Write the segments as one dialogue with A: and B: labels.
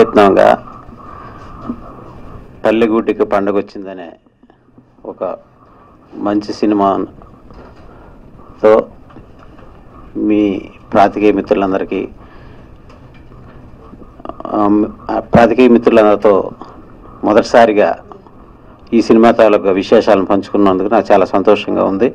A: ప్రయత్నంగా పల్లెగూటికి పండగ వచ్చిందనే ఒక మంచి సినిమాతో మీ ప్రాతికేయ మిత్రులందరికీ ఆమ్, ఆ ప్రాతికేయ మిత్రులందరితో మొదటిసారిగా ఈ సినిమా తాలూకా విశేషాలను పంచుకున్నందుకు నాకు చాలా సంతోషంగా ఉంది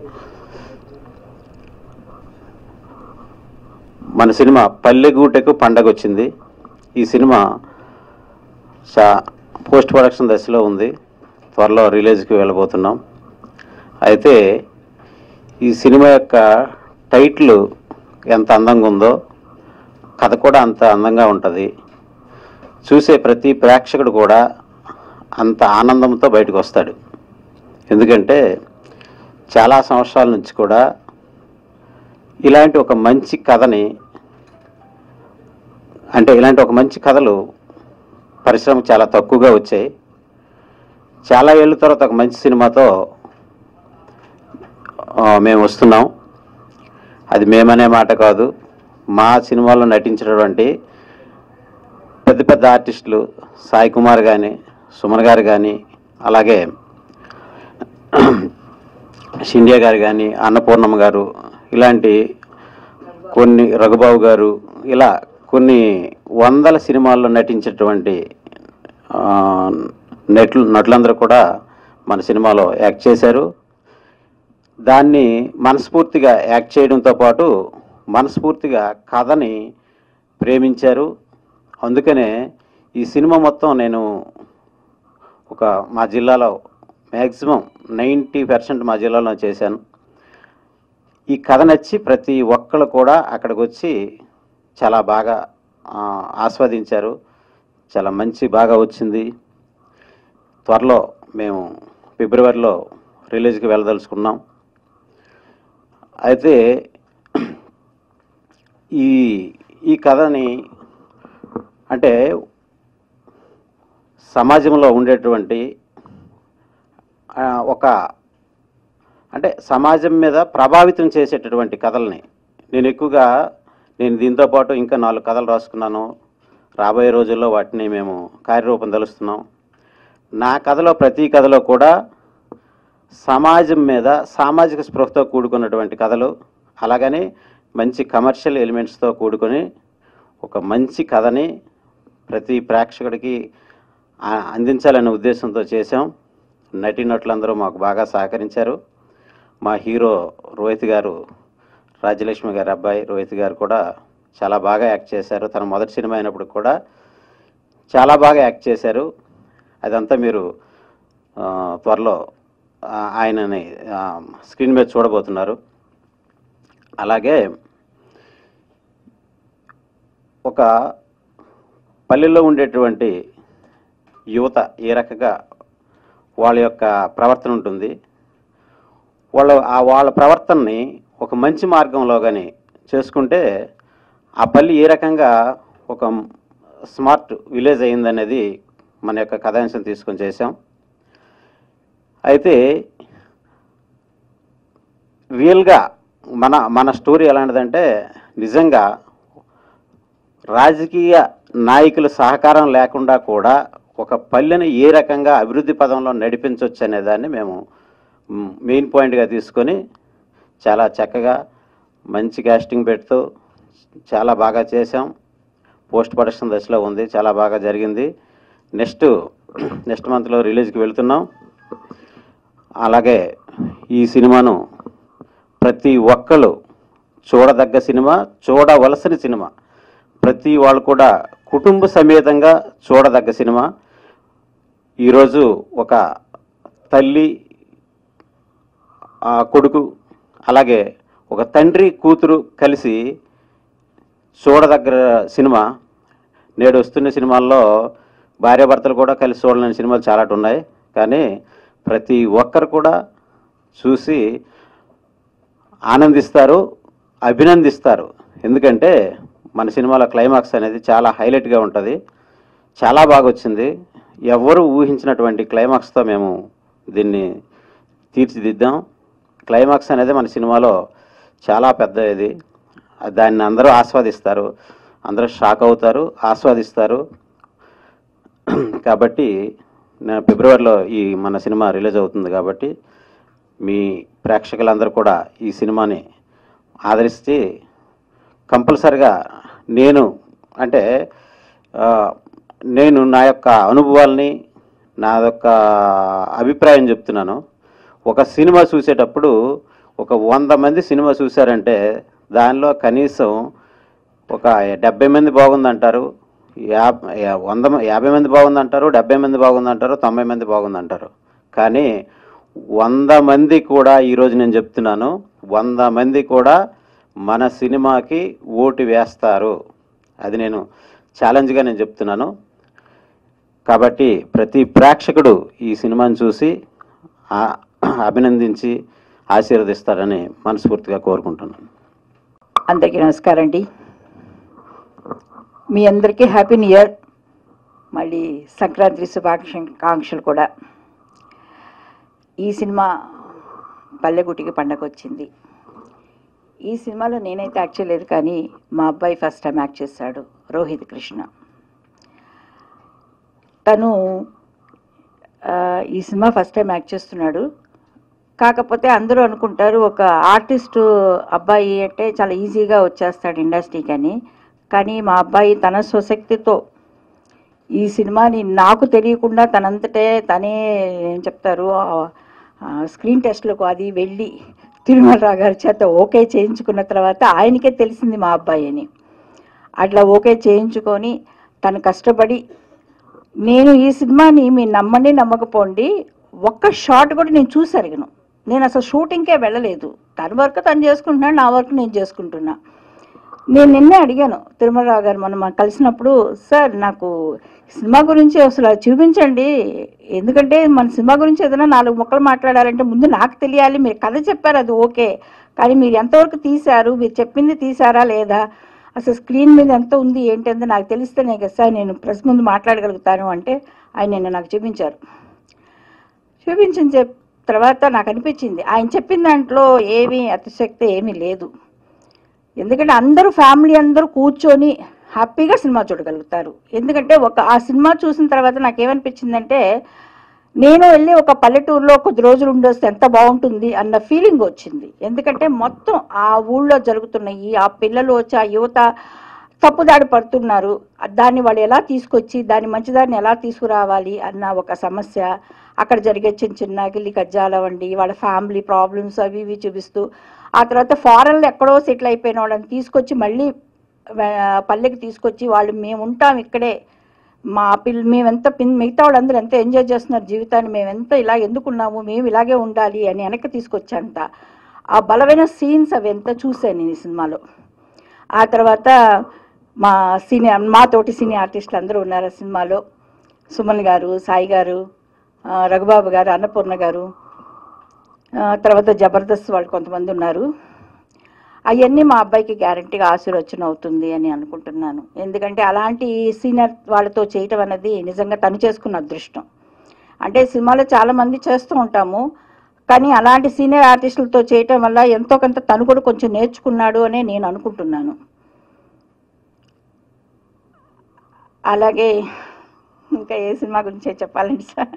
A: మన సినిమా పల్లెగూటకు పండగ వచ్చింది ఈ సినిమా చా పోస్ట్ ప్రొడక్షన్ దశలో ఉంది త్వరలో రిలీజ్కి వెళ్ళబోతున్నాం అయితే ఈ సినిమా యొక్క టైటిల్ ఎంత అందంగా ఉందో కథ కూడా అంత అందంగా ఉంటుంది చూసే ప్రతి ప్రేక్షకుడు కూడా అంత ఆనందంతో బయటకు వస్తాడు ఎందుకంటే చాలా సంవత్సరాల నుంచి కూడా ఇలాంటి ఒక మంచి కథని అంటే ఇలాంటి ఒక మంచి కథలు పరిశ్రమ చాలా తక్కువగా వచ్చాయి చాలా ఏళ్ళ తర్వాత ఒక మంచి సినిమాతో ఆ, మేము వస్తున్నాం అది మేమనే మాట కాదు మా సినిమాలో నటించినటువంటి పెద్ద పెద్ద ఆర్టిస్టులు సాయి కుమార్ కానీ సుమన్ గారు కానీ అలాగే షిండియా గారు కానీ అన్నపూర్ణమ్మ గారు ఇలాంటి కొన్ని రఘుబాబు గారు ఇలా కొన్ని వందల సినిమాల్లో నటించేటువంటి ఆ, నటులు నటులందరూ కూడా మన సినిమాలో యాక్ట్ చేశారు దాన్ని మనస్ఫూర్తిగా యాక్ట్ చేయడంతో పాటు మనస్ఫూర్తిగా కథని ప్రేమించారు అందుకనే ఈ సినిమా మొత్తం నేను ఒక మా జిల్లాలో మ్యాక్సిమం నైంటీ పర్సెంట్ మా జిల్లాలో చేశాను ఈ కథ నచ్చి ప్రతి ఒక్కరు కూడా అక్కడికి వచ్చి చాలా బాగా ఆ, ఆస్వాదించారు చాలా మంచి బాగా వచ్చింది త్వరలో మేము ఫిబ్రవరిలో రిలీజ్కి వెళ్ళదలుచుకున్నాం అయితే ఈ ఈ కథని అంటే సమాజంలో ఉండేటువంటి ఆ, ఒక అంటే సమాజం మీద ప్రభావితం చేసేటటువంటి కథల్ని నేను ఎక్కువగా నేను దీంతో పాటు ఇంకా నాలుగు కథలు రాసుకున్నాను రాబోయే రోజుల్లో వాటిని మేము కార్యరూపం తెలుస్తున్నాం నా కథలో ప్రతి కథలో కూడా సమాజం మీద సామాజిక స్పృహతో కూడుకున్నటువంటి కథలు అలాగని మంచి కమర్షియల్ ఎలిమెంట్స్తో కూడుకొని ఒక మంచి కథని ప్రతి ప్రేక్షకుడికి ఆ- అందించాలనే ఉద్దేశంతో చేశాం నటీనటులందరూ మాకు బాగా సహకరించారు మా హీరో రోహిత్ గారు రాజ్యలక్ష్మి గారి అబ్బాయి రోహిత్ గారు కూడా చాలా బాగా యాక్ట్ చేశారు తన మొదటి సినిమా అయినప్పుడు కూడా చాలా బాగా యాక్ట్ చేశారు అదంతా మీరు ఆ, త్వరలో ఆ, ఆయనని ఆ, స్క్రీన్ మీద చూడబోతున్నారు అలాగే ఒక పల్లెల్లో ఉండేటువంటి యువత ఏ రకంగా వాళ్ళ యొక్క ప్రవర్తన ఉంటుంది వాళ్ళ ఆ వాళ్ళ ప్రవర్తనని ఒక మంచి మార్గంలో కానీ చేసుకుంటే ఆ పల్లి ఏ రకంగా ఒక స్మార్ట్ విలేజ్ అయిందనేది మన యొక్క కథాంశం తీసుకొని చేశాం అయితే రియల్గా మన మన స్టోరీ ఎలాంటిదంటే నిజంగా రాజకీయ నాయకుల సహకారం లేకుండా కూడా ఒక పల్లెని ఏ రకంగా అభివృద్ధి పదంలో నడిపించవచ్చు అనే దాన్ని మేము మ్, మెయిన్ పాయింట్గా తీసుకొని చాలా చక్కగా మంచి కాస్టింగ్ పెడుతూ చాలా బాగా చేసాం పోస్ట్ ప్రొడక్షన్ దశలో ఉంది చాలా బాగా జరిగింది నెక్స్ట్ నెక్స్ట్ మంత్లో రిలీజ్కి వెళుతున్నాం అలాగే ఈ సినిమాను ప్రతి ఒక్కరు చూడదగ్గ సినిమా చూడవలసిన సినిమా ప్రతి వాళ్ళు కూడా కుటుంబ సమేతంగా చూడదగ్గ సినిమా ఈరోజు ఒక తల్లి ఆ కొడుకు అలాగే ఒక తండ్రి కూతురు కలిసి చూడదగ్గ సినిమా నేడు వస్తున్న సినిమాల్లో భార్యాభర్తలు కూడా కలిసి చూడలేని సినిమాలు చాలా ఉన్నాయి కానీ ప్రతి ఒక్కరు కూడా చూసి ఆనందిస్తారు అభినందిస్తారు ఎందుకంటే మన సినిమాలో క్లైమాక్స్ అనేది చాలా హైలైట్గా ఉంటుంది చాలా బాగా వచ్చింది ఎవరు ఊహించినటువంటి క్లైమాక్స్తో మేము దీన్ని తీర్చిదిద్దాం క్లైమాక్స్ అనేది మన సినిమాలో చాలా పెద్ద ఇది దాన్ని అందరూ ఆస్వాదిస్తారు అందరూ షాక్ అవుతారు ఆస్వాదిస్తారు కాబట్టి నా ఫిబ్రవరిలో ఈ మన సినిమా రిలీజ్ అవుతుంది కాబట్టి మీ ప్రేక్షకులందరూ కూడా ఈ సినిమాని ఆదరిస్తే కంపల్సరిగా నేను అంటే ఆ, నేను నా యొక్క అనుభవాల్ని నా యొక్క అభిప్రాయం చెప్తున్నాను ఒక సినిమా చూసేటప్పుడు ఒక వంద మంది సినిమా చూశారంటే దానిలో కనీసం ఒక డెబ్బై మంది బాగుందంటారు యాభ యా- వంద మ- యాభై మంది బాగుందంటారు డెబ్బై మంది బాగుందంటారు తొంభై మంది బాగుందంటారు కానీ వంద మంది కూడా ఈరోజు నేను చెప్తున్నాను వంద మంది కూడా మన సినిమాకి ఓటు వేస్తారు అది నేను ఛాలెంజ్గా నేను చెప్తున్నాను కాబట్టి ప్రతి ప్రేక్షకుడు ఈ సినిమాని చూసి ఆ- అభినందించి ఆశీర్వదిస్తారని మనస్ఫూర్తిగా కోరుకుంటున్నాను
B: అందరికీ నమస్కారం అండి మీ అందరికీ హ్యాపీ న్యూ ఇయర్ మళ్ళీ సంక్రాంతి శుభాకాంక్షలు కూడా ఈ సినిమా పల్లెగుటికి పండగ వచ్చింది ఈ సినిమాలో నేనైతే యాక్ట్ చేయలేదు కానీ మా అబ్బాయి ఫస్ట్ టైం యాక్ట్ చేశాడు రోహిత్ కృష్ణ తను ఆ, ఈ సినిమా ఫస్ట్ టైం యాక్ట్ చేస్తున్నాడు కాకపోతే అందరూ అనుకుంటారు ఒక ఆర్టిస్ట్ అబ్బాయి అంటే చాలా ఈజీగా వచ్చేస్తాడు ఇండస్ట్రీకి అని కానీ మా అబ్బాయి తన స్వశక్తితో ఈ సినిమాని నాకు తెలియకుండా తనంతటే తనే ఏం చెప్తారు స్క్రీన్ టెస్ట్లకు అది వెళ్ళి తిరుమలరావు గారి చేత ఓకే చేయించుకున్న తర్వాత ఆయనకే తెలిసింది మా అబ్బాయి అని అట్లా ఓకే చేయించుకొని తను కష్టపడి నేను ఈ సినిమాని మీరు నమ్మండి నమ్మకపోండి ఒక్క షాట్ కూడా నేను చూసి అడిగను నేను అసలు షూటింగ్కే వెళ్ళలేదు తన వర్క్ తను చేసుకుంటున్నాడు నా వర్క్ నేను చేసుకుంటున్నా నేను నిన్నే అడిగాను తిరుమలరావు గారు మనం మనం కలిసినప్పుడు సార్ నాకు సినిమా గురించి అసలు అది చూపించండి ఎందుకంటే మన సినిమా గురించి ఏదైనా నాలుగు మొక్కలు మాట్లాడాలంటే ముందు నాకు తెలియాలి మీరు కథ చెప్పారు అది ఓకే కానీ మీరు ఎంతవరకు తీశారు మీరు చెప్పింది తీశారా లేదా అసలు స్క్రీన్ మీద ఎంత ఉంది ఏంటంటే నాకు తెలిస్తేనే కదా సార్ నేను ప్రెస్ ముందు మాట్లాడగలుగుతాను అంటే ఆయన నిన్న నాకు చూపించారు చూపించిన చెప్ తర్వాత నాకు అనిపించింది ఆయన చెప్పిన దాంట్లో ఏమీ అతిశక్తి ఏమీ లేదు ఎందుకంటే అందరూ ఫ్యామిలీ అందరూ కూర్చొని హ్యాపీగా సినిమా చూడగలుగుతారు ఎందుకంటే ఒక ఆ సినిమా చూసిన తర్వాత నాకు ఏమనిపించిందంటే నేను వెళ్ళి ఒక పల్లెటూరులో కొద్ది రోజులు ఉండొస్తే ఎంత బాగుంటుంది అన్న ఫీలింగ్ వచ్చింది ఎందుకంటే మొత్తం ఆ ఊళ్ళో జరుగుతున్నాయి ఆ పిల్లలు వచ్చి ఆ యువత తప్పుదాడి పడుతున్నారు దాన్ని వాళ్ళు ఎలా తీసుకొచ్చి దాని మంచిదాన్ని ఎలా తీసుకురావాలి అన్న ఒక సమస్య అక్కడ జరిగే చిన్న చిన్న గిల్లి కజ్జాల వండి వాళ్ళ ఫ్యామిలీ ప్రాబ్లమ్స్ అవి ఇవి చూపిస్తూ ఆ తర్వాత ఫారెన్లో ఎక్కడో సెటిల్ అయిపోయిన వాళ్ళని తీసుకొచ్చి మళ్ళీ వా- పల్లెకి తీసుకొచ్చి వాళ్ళు మేము ఉంటాం ఇక్కడే మా పిల్ల మేమెంత పిన్ మిగతా వాళ్ళందరూ ఎంత ఎంజాయ్ చేస్తున్నారు జీవితాన్ని మేమెంత ఇలా ఎందుకున్నాము మేము ఇలాగే ఉండాలి అని వెనక్కి తీసుకొచ్చేంత ఆ బలమైన సీన్స్ అవి ఎంత చూశాను నేను ఈ సినిమాలో ఆ తర్వాత మా సీనియర్ మా తోటి సీనియర్ ఆర్టిస్టులు అందరూ ఉన్నారు ఆ సినిమాలో సుమన్ గారు సాయి గారు ఆ, రఘుబాబు గారు అన్నపూర్ణ గారు ఆ, తర్వాత జబర్దస్త్ వాళ్ళు కొంతమంది ఉన్నారు అవన్నీ మా అబ్బాయికి గ్యారంటీగా ఆశీర్వచనం అవుతుంది అని అనుకుంటున్నాను ఎందుకంటే అలాంటి సీనియర్ వాళ్ళతో చేయటం అనేది నిజంగా తను చేసుకున్న అదృష్టం అంటే సినిమాలో చాలా మంది చేస్తూ ఉంటాము కానీ అలాంటి సీనియర్ ఆర్టిస్టులతో చేయటం వల్ల ఎంతో కొంత తను కూడా కొంచెం నేర్చుకున్నాడు అనే నేను అనుకుంటున్నాను అలాగే ఇంకా ఏ సినిమా గురించి చెప్పాలండి సార్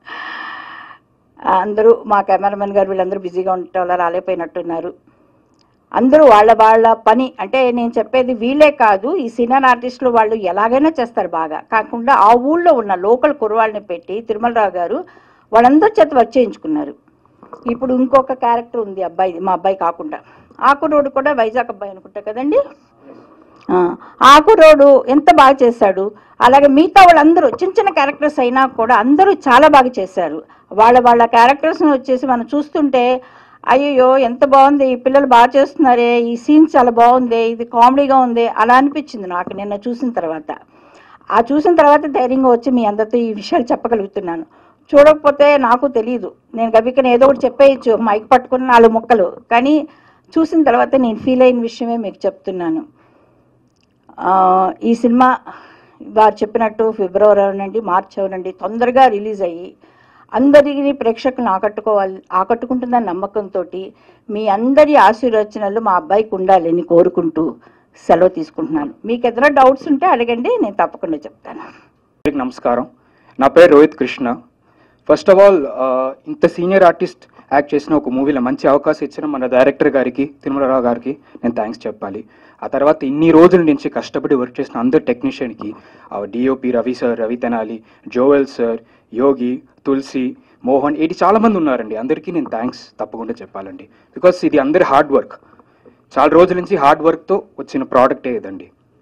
B: అందరూ మా కెమెరామెన్ గారు వీళ్ళందరూ బిజీగా ఉండటం వల్ల రాలేకపోయినట్టున్నారు అందరూ వాళ్ళ వాళ్ళ పని అంటే నేను చెప్పేది వీళ్ళే కాదు ఈ సీనియర్ ఆర్టిస్టులు వాళ్ళు ఎలాగైనా చేస్తారు బాగా కాకుండా ఆ ఊళ్ళో ఉన్న లోకల్ కుర్రవాళ్ళని పెట్టి తిరుమలరావు గారు వాళ్ళందరి చేత వర్క్ చేయించుకున్నారు ఇప్పుడు ఇంకొక క్యారెక్టర్ ఉంది అబ్బాయి మా అబ్బాయి కాకుండా ఆ కుర్రోడు కూడా వైజాగ్ అబ్బాయి అనుకుంటా కదండి ఆ, ఆ కుర్రోడు ఎంత బాగా చేశాడు అలాగే మిగతా వాళ్ళందరూ చిన్న చిన్న క్యారెక్టర్స్ అయినా కూడా అందరూ చాలా బాగా చేశారు వాళ్ళ వాళ్ళ క్యారెక్టర్స్ వచ్చేసి మనం చూస్తుంటే అయ్యో ఎంత బాగుంది ఈ పిల్లలు బాగా చేస్తున్నారే ఈ సీన్స్ చాలా బాగుంది ఇది కామెడీగా ఉంది అలా అనిపించింది నాకు నిన్న చూసిన తర్వాత ఆ చూసిన తర్వాత ధైర్యంగా వచ్చి మీ అందరితో ఈ విషయాలు చెప్పగలుగుతున్నాను చూడకపోతే నాకు తెలియదు నేను గబికని ఏదో ఒకటి చెప్పేయచ్చు మైక్ పట్టుకుని నాలుగు ముక్కలు కానీ చూసిన తర్వాత నేను ఫీల్ అయిన విషయమే మీకు చెప్తున్నాను ఆ, ఈ సినిమా వారు చెప్పినట్టు ఫిబ్రవరి అవునండి మార్చ్ అవునండి తొందరగా రిలీజ్ అయ్యి అందరినీ ప్రేక్షకులను ఆకట్టుకోవాలి ఆకట్టుకుంటుందన్న నమ్మకంతో మీ అందరి ఆశీర్వచనలు మా అబ్బాయికి ఉండాలని కోరుకుంటూ సెలవు తీసుకుంటున్నాను మీకు ఏదైనా డౌట్స్ ఉంటే అడగండి నేను తప్పకుండా చెప్తాను
C: అందరికీ నమస్కారం నా పేరు Rohit Krishna first of all ఇంత సీనియర్ ఆర్టిస్ట్ యాక్ట్ చేసిన ఒక మూవీలో మంచి అవకాశం ఇచ్చిన మన డైరెక్టర్ గారికి తిరుమలరావు గారికి నేను థ్యాంక్స్ చెప్పాలి ఆ తర్వాత ఇన్ని రోజుల నుంచి కష్టపడి వర్క్ చేసిన అందరు టెక్నీషియన్కి DOP Ravi sir Ravi Tenali Joel sir Yogi Tulasi Mohan ఇది చాలా మంది ఉన్నారండి అందరికీ నేను థ్యాంక్స్ తప్పకుండా చెప్పాలండి బికాస్ ఇది అందరి హార్డ్ వర్క్ చాలా రోజుల నుంచి హార్డ్ వర్క్తో వచ్చిన ప్రోడక్టే ఇదండి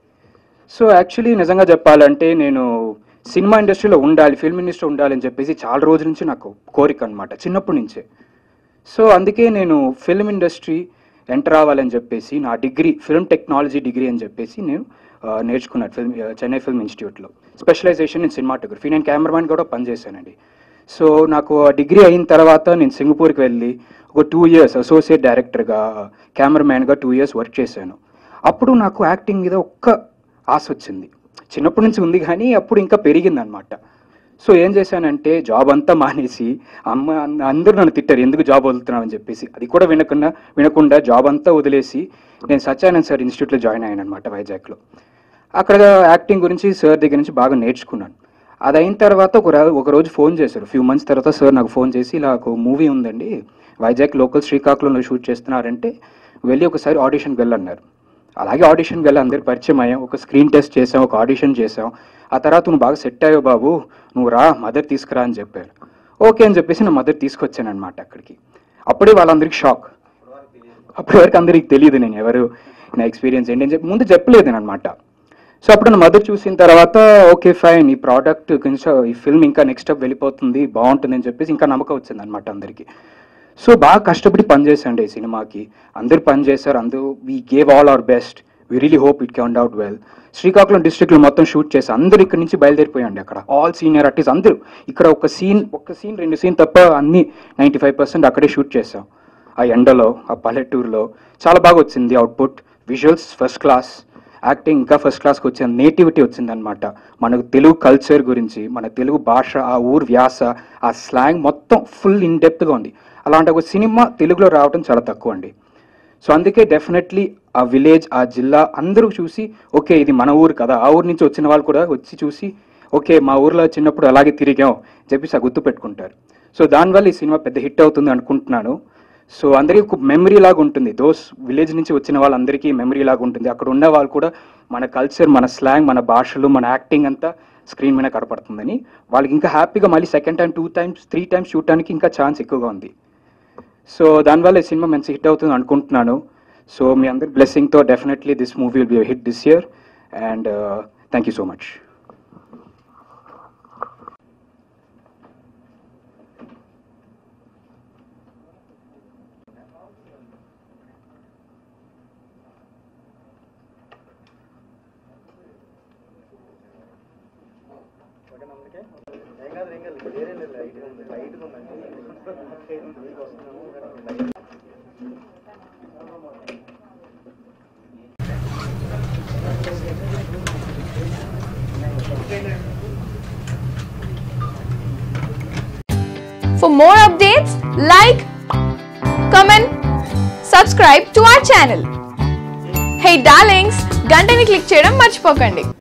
C: సో యాక్చువల్లీ నిజంగా చెప్పాలంటే నేను సినిమా ఇండస్ట్రీలో ఉండాలి ఫిల్మ్ ఇండస్ట్రీ ఉండాలి అని చెప్పేసి చాలా రోజుల నుంచి నాకు కోరిక అనమాట చిన్నప్పటి నుంచే సో అందుకే నేను ఫిల్మ్ ఇండస్ట్రీ ఎంటర్ అవ్వాలని చెప్పేసి నా డిగ్రీ ఫిల్మ్ టెక్నాలజీ డిగ్రీ అని చెప్పేసి నేను ఆ, నేర్చుకున్నాను ఫిల్మ్ ఆ, చెన్నై ఫిల్మ్ ఇన్స్టిట్యూట్లో స్పెషలైజేషన్ ఇన్ సినిమాటోగ్రఫీ నేను కెమెరామ్యాన్ కూడా పనిచేశానండి సో నాకు ఆ డిగ్రీ అయిన తర్వాత నేను సింగపూర్కి వెళ్ళి ఒక టూ ఇయర్స్ అసోసియేట్ డైరెక్టర్గా కెమెరామ్యాన్గా టూ ఇయర్స్ వర్క్ చేశాను అప్పుడు నాకు యాక్టింగ్ మీద ఒక్క ఆశ వచ్చింది చిన్నప్పటి నుంచి ఉంది కానీ అప్పుడు ఇంకా పెరిగింది అనమాట సో ఏం చేశానంటే జాబ్ అంతా మానేసి అమ్మ అందరూ నన్ను తిట్టారు ఎందుకు జాబ్ వదులుతున్నావు అని చెప్పేసి అది కూడా వినకుండా వినకుండా జాబ్ అంతా వదిలేసి నేను సత్యానంద్ సార్ ఇన్స్టిట్యూట్లో జాయిన్ అయ్యాను అనమాట వైజాగ్లో అక్కడ యాక్టింగ్ గురించి సార్ దగ్గర నుంచి బాగా నేర్చుకున్నాను అది అయిన తర్వాత ఒక రా- ఒక రోజు ఫోన్ చేశారు ఫ్యూ మంత్స్ తర్వాత సార్ నాకు ఫోన్ చేసి ఇలా ఒక మూవీ ఉందండి వైజాగ్ లోకల్ శ్రీకాకుళంలో షూట్ చేస్తున్నారంటే వెళ్ళి ఒకసారి ఆడిషన్కి వెళ్ళన్నారు అలాగే ఆడిషన్కి వెళ్ళి అందరు పరిచయం అయ్యాం ఒక స్క్రీన్ టెస్ట్ చేసాం ఒక ఆడిషన్ చేసాం ఆ తర్వాత నువ్వు బాగా సెట్ అయ్యావు బాబు నువ్వు రా మదర్ తీసుకురా అని చెప్పారు ఓకే అని చెప్పేసి నా మదర్ తీసుకొచ్చాను అనమాట అక్కడికి అప్పుడే వాళ్ళందరికీ షాక్ అప్పటి వరకు అందరికి తెలియదు నేను ఎవరు నా ఎక్స్పీరియన్స్ ఏంటి అని చెప్పి ముందు చెప్పలేదు అనమాట సో అప్పుడు నా మదర్ చూసిన తర్వాత ఓకే ఫైన్ ఈ ప్రోడక్ట్ కొంచెం ఈ ఫిల్మ్ ఇంకా నెక్స్ట్ స్టెప్ వెళ్ళిపోతుంది బాగుంటుంది అని చెప్పేసి ఇంకా నమ్మకం వచ్చింది అనమాట అందరికి సో బాగా కష్టపడి పనిచేసండి ఈ సినిమాకి అందరు పనిచేశారు అందరూ we gave all our best we really hope it count out well Srikakulam డిస్ట్రిక్ట్లో మొత్తం షూట్ చేసి అందరూ ఇక్కడ నుంచి బయలుదేరిపోయండి అక్కడ ఆల్ సీనియర్ ఆర్టిస్ట్ అందరూ ఇక్కడ ఒక సీన్ ఒక సీన్ రెండు సీన్ తప్ప అన్ని నైంటీ ఫైవ్ పర్సెంట్ అక్కడే షూట్ చేసాం ఆ ఎండలో ఆ పల్లెటూరులో చాలా బాగా వచ్చింది output visuals first class acting ఇంకా ఫస్ట్ క్లాస్కి వచ్చింది నేటివిటీ వచ్చిందనమాట మనకు తెలుగు కల్చర్ గురించి మన తెలుగు భాష ఆ ఊరు వ్యాస ఆ స్లాంగ్ మొత్తం ఫుల్ ఇన్ డెప్త్గా ఉంది అలాంటి ఒక సినిమా తెలుగులో రావడం చాలా తక్కువ అండి సో అందుకే డెఫినెట్లీ ఆ విలేజ్ ఆ జిల్లా అందరూ చూసి ఓకే ఇది మన ఊరు కదా ఆ ఊరు నుంచి వచ్చిన వాళ్ళు కూడా వచ్చి చూసి ఓకే మా ఊర్లో చిన్నప్పుడు అలాగే తిరిగాం చెప్పేసి ఆ గుర్తు పెట్టుకుంటారు సో దానివల్ల ఈ సినిమా పెద్ద హిట్ అవుతుంది అనుకుంటున్నాను సో అందరికీ ఒక మెమరీ లాగా ఉంటుంది దోస్ విలేజ్ నుంచి వచ్చిన వాళ్ళందరికీ మెమరీ లాగా ఉంటుంది అక్కడ ఉన్న వాళ్ళు కూడా మన కల్చర్ మన స్లాంగ్ మన భాషలు మన యాక్టింగ్ అంతా స్క్రీన్ మీద కనపడుతుందని వాళ్ళకి ఇంకా హ్యాపీగా మళ్ళీ second time two times three times చూడటానికి ఇంకా ఛాన్స్ ఎక్కువగా ఉంది సో దానివల్ల ఈ సినిమా మంచి హిట్ అవుతుంది అనుకుంటున్నాను సో మీ అందరి బ్లెస్సింగ్తో definitely this movie will be hit this year and thank you so much
D: For more updates, like, comment, subscribe to our channel. Hey darlings, గంటని click చేయడం మర్చిపోకండి